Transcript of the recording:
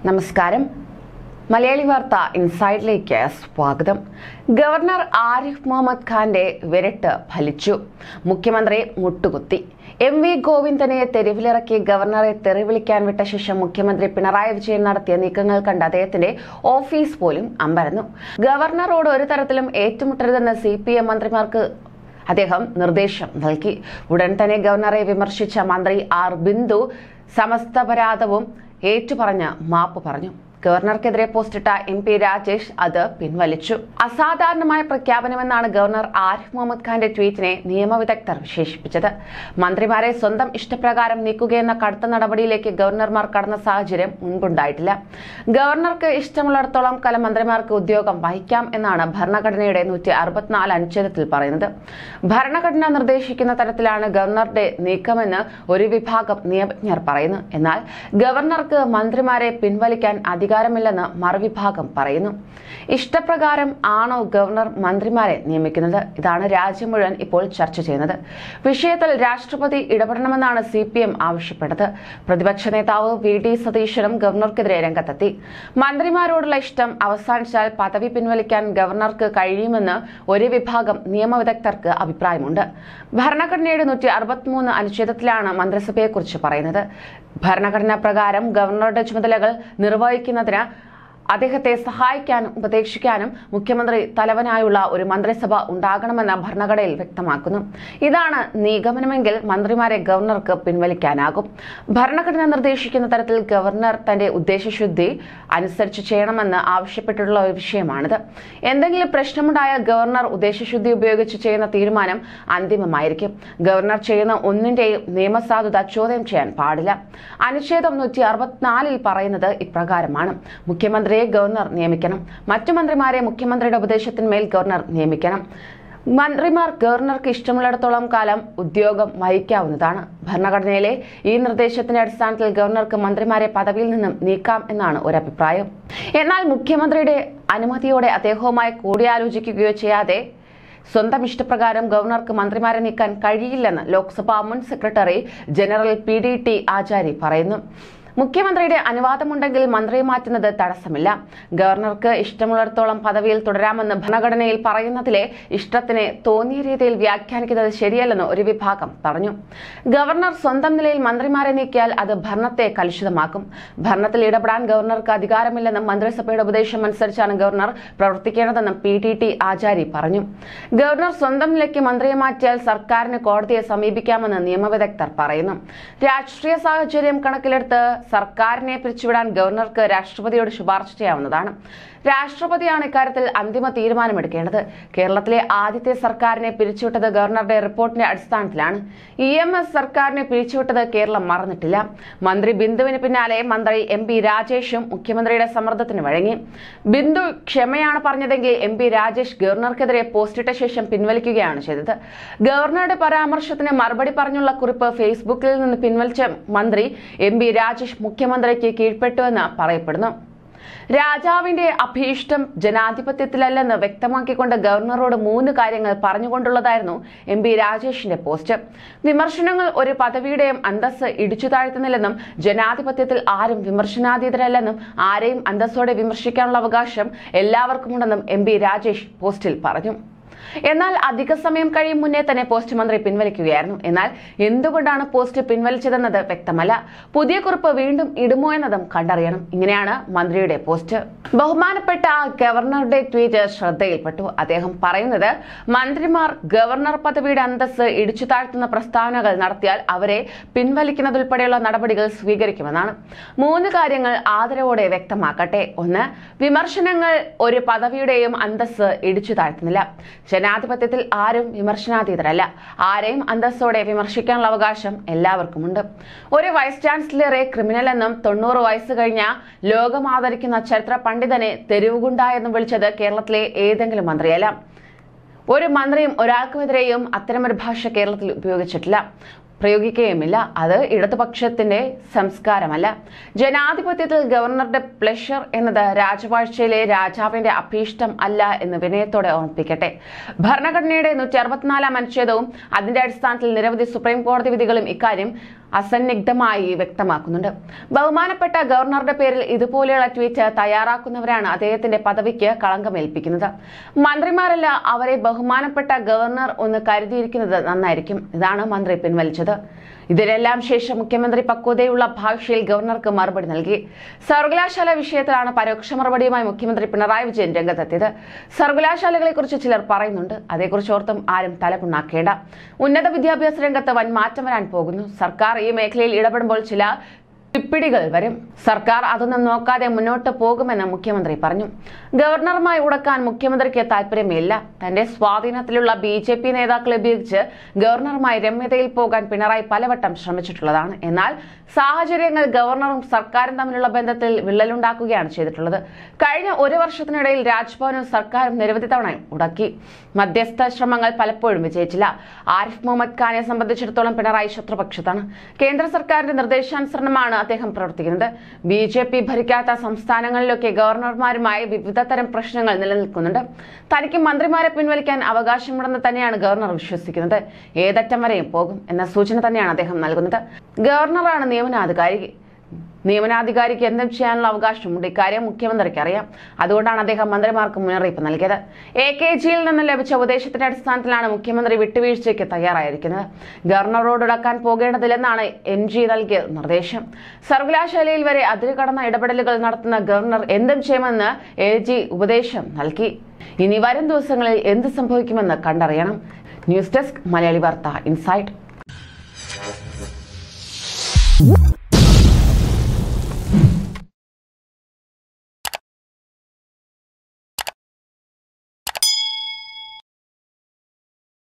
നമസ്കാരം മലയാളി വാർത്ത ഇൻസൈഡിലേക്ക് സ്വാഗതം ഗവർണർ ആരിഫ് മുഹമ്മദ് ഖാന്റെ വിരട്ട് ഫലിച്ചു മുഖ്യമന്ത്രി മുട്ടുകുത്തി എം വി ഗോവിന്ദനെ തെരുവിലിറക്കി ഗവർണറെ തെറിവിളിക്കാൻ വിട്ട ശേഷം മുഖ്യമന്ത്രി പിണറായി വിജയൻ നടത്തിയ നീക്കങ്ങൾ കണ്ട് അദ്ദേഹത്തിന്റെ ഓഫീസ് പോലും അമ്പരന്നു ഗവർണറോട് ഒരു തരത്തിലും ഏറ്റുമുട്ടരുതെന്ന് സി പി എം മന്ത്രിമാർക്ക് അദ്ദേഹം നിർദ്ദേശം നൽകി ഉടൻ തന്നെ ഗവർണറെ വിമർശിച്ച മന്ത്രി ആർ ബിന്ദു സമസ്തപരാധവും ഏറ്റുപറഞ്ഞ് മാപ്പ് പറഞ്ഞു ഗവർണർക്കെതിരെ പോസ്റ്റിട്ട എം പി രാജേഷ് അത് പിൻവലിച്ചു അസാധാരണമായ പ്രഖ്യാപനമെന്നാണ് ഗവർണർ ആരിഫ് മുഹമ്മദ് ഖാന്റെ ട്വീറ്റിനെ നിയമവിദഗ്ധർ വിശേഷിപ്പിച്ചത് മന്ത്രിമാരെ സ്വന്തം ഇഷ്ടപ്രകാരം നീക്കുകയെന്ന കടുത്ത നടപടിയിലേക്ക് ഗവർണർമാർ കടന്ന സാഹചര്യം മുൻപുണ്ടായിട്ടില്ല ഗവർണർക്ക് ഇഷ്ടമുള്ളിടത്തോളം കാലം മന്ത്രിമാർക്ക് ഉദ്യോഗം വഹിക്കാം എന്നാണ് ഭരണഘടനയുടെ നൂറ്റി അറുപത്തിനാല് അനുച്ഛേദത്തിൽ പറയുന്നത് ഭരണഘടന നിർദ്ദേശിക്കുന്ന തരത്തിലാണ് ഗവർണറുടെ നീക്കമെന്ന് ഒരു വിഭാഗം നിയമജ്ഞർ പറയുന്നു എന്നാൽ ഗവർണർക്ക് മന്ത്രിമാരെ പിൻവലിക്കാൻ അധികാരമില്ലെന്ന് മറുവിഭാഗം പറയുന്നു ഇഷ്ടപ്രകാരം ആണോ ഗവർണർ മന്ത്രിമാരെ നിയമിക്കുന്നത് ഇതാണ് രാജ്യം മുഴുവൻ ഇപ്പോൾ ചർച്ച ചെയ്യുന്നത് വിഷയത്തിൽ രാഷ്ട്രപതി ഇടപെടണമെന്നാണ് സി പി എം ആവശ്യപ്പെട്ടത് പ്രതിപക്ഷ നേതാവ് വി ഡി സതീശനും ഗവർണർക്കെതിരെ രംഗത്തെത്തി മന്ത്രിമാരോടുള്ള ഇഷ്ടം അവസാനിച്ചാൽ പദവി പിൻവലിക്കാൻ ഗവർണർക്ക് കഴിയുമെന്ന് ഒരു വിഭാഗം നിയമവിദഗ്ധർക്ക് അഭിപ്രായമുണ്ട് ഭരണഘടനയുടെ നൂറ്റി അറുപത്തിമൂന്ന് അനുച്ഛേദത്തിലാണ് മന്ത്രിസഭയെക്കുറിച്ച് പറയുന്നത് ഭരണഘടനാ പ്രകാരം ഗവർണറുടെ ചുമതലകൾ നിർവഹിക്കുന്നതിന് അദ്ദേഹത്തെ സഹായിക്കാനും ഉപദേശിക്കാനും മുഖ്യമന്ത്രി തലവനായുള്ള ഒരു മന്ത്രിസഭ ഉണ്ടാകണമെന്ന് ഭരണഘടനയിൽ വ്യക്തമാക്കുന്നു ഇതാണ് നിഗമനമെങ്കിൽ മന്ത്രിമാരെ ഗവർണർക്ക് പിൻവലിക്കാനാകും ഭരണഘടന നിർദ്ദേശിക്കുന്ന തരത്തിൽ ഗവർണർ തന്റെ ഉദ്ദേശശുദ്ധി അനുസരിച്ച് ചെയ്യണമെന്ന് ആവശ്യപ്പെട്ടിട്ടുള്ള ഒരു വിഷയമാണിത് എന്തെങ്കിലും പ്രശ്നമുണ്ടായ ഗവർണർ ഉദ്ദേശശുദ്ധി ഉപയോഗിച്ച് ചെയ്യുന്ന തീരുമാനം അന്തിമമായിരിക്കും ഗവർണർ ചെയ്യുന്ന ഒന്നിന്റെയും നിയമസാധുത ചോദ്യം ചെയ്യാൻ പാടില്ല അനുച്ഛേദം നൂറ്റി അറുപത്തിനാലിൽ പറയുന്നത് ഇപ്രകാരമാണ് മുഖ്യമന്ത്രിയെ ഗവർണർ നിയമിക്കണം മറ്റു മന്ത്രിമാരെ മുഖ്യമന്ത്രിയുടെ ഉപദേശത്തിന്മേൽ ഗവർണർ നിയമിക്കണം മന്ത്രിമാർ ഗവർണർക്ക് ഇഷ്ടമുള്ളിടത്തോളം കാലം ഉദ്യോഗം വഹിക്കാവുന്നതാണ് ഭരണഘടനയിലെ ഈ നിർദ്ദേശത്തിന്റെ അടിസ്ഥാനത്തിൽ ഗവർണർക്ക് മന്ത്രിമാരെ പദവിയിൽ നിന്നും നീക്കാം എന്നാണ് ഒരു അഭിപ്രായം എന്നാൽ മുഖ്യമന്ത്രിയുടെ അനുമതിയോടെ അദ്ദേഹവുമായി കൂടിയാലോചിക്കുകയോ ചെയ്യാതെ സ്വന്തം ഇഷ്ടപ്രകാരം ഗവർണർക്ക് മന്ത്രിമാരെ നീക്കാൻ കഴിയില്ലെന്ന് ലോക്സഭാ മുൻ secretary general P D T Achari പറയുന്നു മുഖ്യമന്ത്രിയുടെ അനുവാദമുണ്ടെങ്കിൽ മന്ത്രിയെ മാറ്റുന്നത് തടസ്സമില്ല ഗവർണർക്ക് ഇഷ്ടമുള്ളിടത്തോളം പദവിയിൽ തുടരാമെന്ന് ഭരണഘടനയിൽ പറയുന്നതിലെ ഇഷ്ടത്തിന് തോന്നിയ രീതിയിൽ വ്യാഖ്യാനിക്കുന്നത് ശരിയല്ലെന്ന് ഒരു വിഭാഗം പറഞ്ഞു ഗവർണർ സ്വന്തം നിലയിൽ മന്ത്രിമാരെ നീക്കിയാൽ അത് ഭരണത്തെ കലുഷിതമാക്കും ഭരണത്തിൽ ഇടപെടാൻ ഗവർണർക്ക് അധികാരമില്ലെന്നും മന്ത്രിസഭയുടെ ഉപദേശം അനുസരിച്ചാണ് ഗവർണർ പ്രവർത്തിക്കേണ്ടതെന്നും പി ടി ടി ആചാരി പറഞ്ഞു ഗവർണർ സ്വന്തം നിലയ്ക്ക് മന്ത്രിയെ മാറ്റിയാൽ സർക്കാരിന് കോടതിയെ സമീപിക്കാമെന്ന് നിയമവിദഗ്ധർ പറയുന്നു രാഷ്ട്രീയ സാഹചര്യം കണക്കിലെടുത്ത് സർക്കാരിനെ പിരിച്ചുവിടാൻ ഗവർണർക്ക് രാഷ്ട്രപതിയോട് ശുപാർശ ചെയ്യാവുന്നതാണ് രാഷ്ട്രപതിയാണ് ഇക്കാര്യത്തിൽ അന്തിമ തീരുമാനമെടുക്കേണ്ടത് കേരളത്തിലെ ആദ്യത്തെ സർക്കാരിനെ പിരിച്ചുവിട്ടത് ഗവർണറുടെ റിപ്പോർട്ടിന്റെ അടിസ്ഥാനത്തിലാണ് ഇ എം എസ് സർക്കാരിനെ പിരിച്ചുവിട്ടത് കേരളം മറന്നിട്ടില്ല മന്ത്രി ബിന്ദുവിന് പിന്നാലെ മന്ത്രി എം പി രാജേഷും മുഖ്യമന്ത്രിയുടെ സമ്മർദ്ദത്തിന് വഴങ്ങി ബിന്ദു ക്ഷമയാണ് പറഞ്ഞതെങ്കിൽ എം പി രാജേഷ് ഗവർണർക്കെതിരെ പോസ്റ്റിട്ട ശേഷം പിൻവലിക്കുകയാണ് ചെയ്തത് ഗവർണറുടെ പരാമർശത്തിന് മറുപടി പറഞ്ഞുള്ള കുറിപ്പ് ഫേസ്ബുക്കിൽ നിന്ന് പിൻവലിച്ച മന്ത്രി എം പി രാജേഷ് മുഖ്യമന്ത്രിക്ക് കീഴ്പ്പെട്ടുവെന്ന് പറയപ്പെടുന്നു രാജാവിന്റെ അഭീഷ്ടം ജനാധിപത്യത്തിലല്ലെന്ന് വ്യക്തമാക്കിക്കൊണ്ട് ഗവർണറോട് മൂന്ന് കാര്യങ്ങൾ പറഞ്ഞുകൊണ്ടുള്ളതായിരുന്നു എം പി രാജേഷിന്റെ പോസ്റ്റ് വിമർശനങ്ങൾ ഒരു പദവിയുടെയും അന്തസ്സ് ഇടിച്ചു താഴ്ത്തുന്നില്ലെന്നും ജനാധിപത്യത്തിൽ ആരും വിമർശനാതീതരല്ലെന്നും ആരെയും അന്തസ്സോടെ വിമർശിക്കാനുള്ള അവകാശം എല്ലാവർക്കുമുണ്ടെന്നും എം പി രാജേഷ് പോസ്റ്റിൽ പറഞ്ഞു എന്നാൽ അധിക സമയം കഴിയും മുന്നേ തന്നെ പോസ്റ്റ് മന്ത്രി പിൻവലിക്കുകയായിരുന്നു എന്നാൽ എന്തുകൊണ്ടാണ് പോസ്റ്റ് പിൻവലിച്ചതെന്നത് വ്യക്തമല്ല പുതിയ കുറിപ്പ് വീണ്ടും ഇടുമോ എന്നതും കണ്ടറിയണം ഇങ്ങനെയാണ് മന്ത്രിയുടെ പോസ്റ്റ് ബഹുമാനപ്പെട്ട ഗവർണറുടെ ട്വീറ്റ് ശ്രദ്ധയിൽപ്പെട്ടു അദ്ദേഹം പറയുന്നത് മന്ത്രിമാർ ഗവർണർ പദവിയുടെ അന്തസ്സ് ഇടിച്ചു താഴ്ത്തുന്ന പ്രസ്താവനകൾ നടത്തിയാൽ അവരെ പിൻവലിക്കുന്നതുൾപ്പെടെയുള്ള നടപടികൾ സ്വീകരിക്കുമെന്നാണ് മൂന്ന് കാര്യങ്ങൾ ആദരവോടെ വ്യക്തമാക്കട്ടെ ഒന്ന് വിമർശനങ്ങൾ ഒരു പദവിയുടെയും അന്തസ്സ് ഇടിച്ചു താഴ്ത്തുന്നില്ല ജനാധിപത്യത്തിൽ ആരും വിമർശനാതീതരല്ല ആരെയും അന്തസ്സോടെ വിമർശിക്കാനുള്ള അവകാശം എല്ലാവർക്കുമുണ്ട് ഒരു വൈസ് ചാൻസലറെ ക്രിമിനൽ എന്നും തൊണ്ണൂറ് വയസ്സ് കഴിഞ്ഞ ലോകം ആദരിക്കുന്ന ചരിത്ര പണ്ഡിതനെ തെരുവുകുണ്ട എന്നും വിളിച്ചത് കേരളത്തിലെ ഏതെങ്കിലും മന്ത്രിയല്ല ഒരു മന്ത്രിയും ഒരാൾക്കുമെതിരെയും അത്തരമൊരു ഭാഷ കേരളത്തിൽ ഉപയോഗിച്ചിട്ടില്ല പ്രയോഗിക്കുകയുമില്ല അത് ഇടതുപക്ഷത്തിന്റെ സംസ്കാരമല്ല ജനാധിപത്യത്തിൽ ഗവർണറുടെ പ്ലഷർ എന്നത് രാജവാഴ്ചയിലെ രാജാവിന്റെ അഭീഷ്ടം അല്ല എന്ന് വിനയത്തോടെ ഓർമ്മിപ്പിക്കട്ടെ ഭരണഘടനയുടെ നൂറ്റി അറുപത്തിനാലാം അനുച്ഛേദവും അതിന്റെ അടിസ്ഥാനത്തിൽ നിരവധി സുപ്രീം കോടതി വിധികളും ഇക്കാര്യം അസന്നിഗ്ധമായി വ്യക്തമാക്കുന്നുണ്ട് ബഹുമാനപ്പെട്ട ഗവർണറുടെ പേരിൽ ഇതുപോലെയുള്ള ട്വീറ്റ് തയ്യാറാക്കുന്നവരാണ് അദ്ദേഹത്തിന്റെ പദവിക്ക് കളങ്കമേൽപ്പിക്കുന്നത് മന്ത്രിമാരല്ല അവരെ ബഹുമാനപ്പെട്ട ഗവർണർ ഒന്ന് കരുതിയിരിക്കുന്നത് നന്നായിരിക്കും ഇതാണ് മന്ത്രി പിൻവലിച്ചത് ഇതിനെല്ലാം ശേഷം മുഖ്യമന്ത്രി പക്വതയുള്ള ഭാഷയിൽ ഗവർണർക്ക് മറുപടി നൽകി സർവകലാശാല വിഷയത്തിലാണ് പരോക്ഷ മറുപടിയുമായി മുഖ്യമന്ത്രി പിണറായി വിജയൻ രംഗത്തെത്തിയത് സർവകലാശാലകളെ കുറിച്ച് ചിലർ പറയുന്നുണ്ട് അതേക്കുറിച്ച് ഓർത്തും ആരും തലകുണ്ണാക്കേണ്ട ഉന്നത വിദ്യാഭ്യാസ രംഗത്ത് വൻ മാറ്റം വരാൻ പോകുന്നു സർക്കാർ ഈ മേഖലയിൽ ഇടപെടുമ്പോൾ ചില പിപ്പിടികൾ വരും സർക്കാർ അതൊന്നും നോക്കാതെ മുന്നോട്ട് പോകുമെന്ന് മുഖ്യമന്ത്രി പറഞ്ഞു ഗവർണറുമായി ഉടക്കാൻ മുഖ്യമന്ത്രിക്ക് താല്പര്യമില്ല തന്റെ സ്വാധീനത്തിലുള്ള ബി ജെ പി നേതാക്കളെ ഉപയോഗിച്ച് ഗവർണറുമായി രമ്യതയിൽ പോകാൻ പിണറായി പലവട്ടം ശ്രമിച്ചിട്ടുള്ളതാണ് എന്നാൽ സാഹചര്യങ്ങൾ ഗവർണറും സർക്കാരും തമ്മിലുള്ള ബന്ധത്തിൽ വിള്ളലുണ്ടാക്കുകയാണ് ചെയ്തിട്ടുള്ളത് കഴിഞ്ഞ ഒരു വർഷത്തിനിടയിൽ രാജ്ഭവനും സർക്കാരും നിരവധി തവണ ഉടക്കി മധ്യസ്ഥ ശ്രമങ്ങൾ പലപ്പോഴും വിജയിച്ചില്ല ആരിഫ് മുഹമ്മദ് ഖാനെ സംബന്ധിച്ചിടത്തോളം പിണറായി ശത്രുപക്ഷത്താണ് കേന്ദ്ര സർക്കാരിന്റെ നിർദ്ദേശാനുസരണമാണ് അദ്ദേഹം പ്രവർത്തിക്കുന്നത് ബി ജെ പി ഭരിക്കാത്ത സംസ്ഥാനങ്ങളിലൊക്കെ ഗവർണർമാരുമായി വിവിധ തരം പ്രശ്നങ്ങൾ നിലനിൽക്കുന്നുണ്ട് തനിക്ക് മന്ത്രിമാരെ പിൻവലിക്കാൻ അവകാശമുണ്ടെന്ന് തന്നെയാണ് ഗവർണർ വിശ്വസിക്കുന്നത് ഏതറ്റം വരെയും പോകും എന്ന സൂചന തന്നെയാണ് അദ്ദേഹം നൽകുന്നത് ഗവർണറാണ് നിയമനാധികാരി നിയമനാധികാരിക്ക് എന്തും ചെയ്യാനുള്ള അവകാശമുണ്ട് ഇക്കാര്യം മുഖ്യമന്ത്രിക്ക് അറിയാം അതുകൊണ്ടാണ് അദ്ദേഹം മന്ത്രിമാർക്ക് മുന്നറിയിപ്പ് നൽകിയത് എ കെ ജിയിൽ നിന്ന് ലഭിച്ച ഉപദേശത്തിന്റെ അടിസ്ഥാനത്തിലാണ് മുഖ്യമന്ത്രി വിട്ടുവീഴ്ചയ്ക്ക് തയ്യാറായിരിക്കുന്നത് ഗവർണറോട് ഇടക്കാൻ പോകേണ്ടതില്ലെന്നാണ് എം ജി നൽകിയ നിർദ്ദേശം സർവകലാശാലയിൽ വരെ അതിരുകടന്ന ഇടപെടലുകൾ നടത്തുന്ന ഗവർണർ എന്തും ചെയ്യുമെന്ന് എ ജി ഉപദേശം നൽകി ഇനി വരും ദിവസങ്ങളിൽ എന്ത് സംഭവിക്കുമെന്ന് കണ്ടറിയണം ന്യൂസ് ഡെസ്ക് മലയാളി വാർത്ത ഇൻസൈറ്റ്